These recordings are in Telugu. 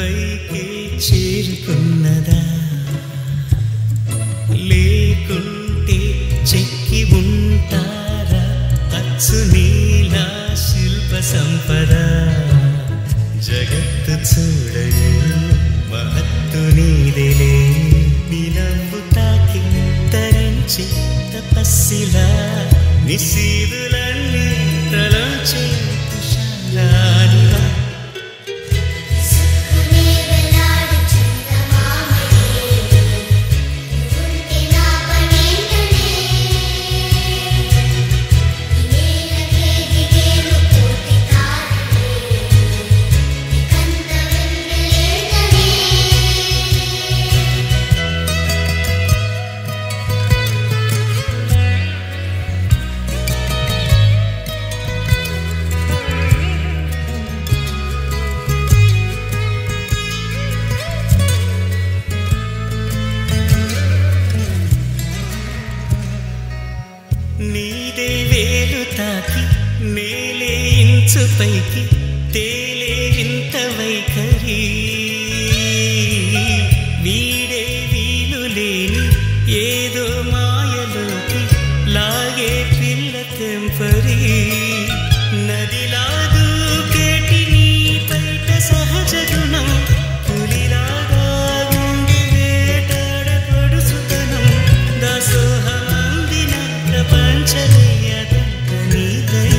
పైకి చేరుకున్నదా లేకుంటే చెక్కి ఉంటారా అచ్చు నీలా శిల్ప సంపద జగత్తు చూడని మహత్తు నీదిలే నిలవు తాకి తరించి తపస్సిలా నిశీదులన్నీ తలంచే తుషారానిలా నీవెలాడు చందమామయే ఉంటే నా పనేంటనే నేలకే దిగేను కోటి తారలే కంద వెన్నెలేటనే నీదే వేలు తాకి నేలే ఇంచు పైకి తేలే ఇంత వైఖరి వీడే వీలు లేని ఏదో మాయలోకి లాగే పిల్ల తెంపరి నదిలాదు కేటి నీ పైట సహజ గుణం పులిలాగా ఉండి వేటాడ పొడుసుతనం దాసోహమందిన ప్రపంచనీయదంత నీదయ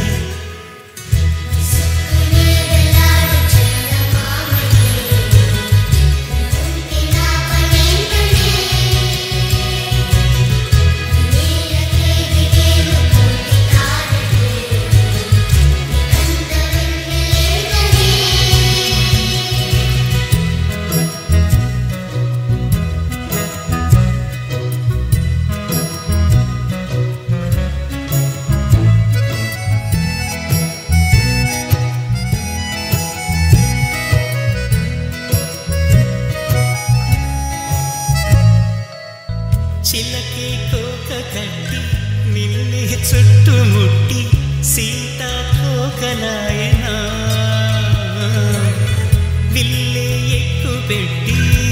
నీవెలాడు చందమామయే ఉంటే నా పనేంటనే నేలకే దిగేను కోటి తారలే కంద వెన్నెలేటనే చిలకే కోక కట్టి నిన్నే చుట్టుముట్టి సీతా కోకలాయనా విల్లే ఎక్కు పెట్టి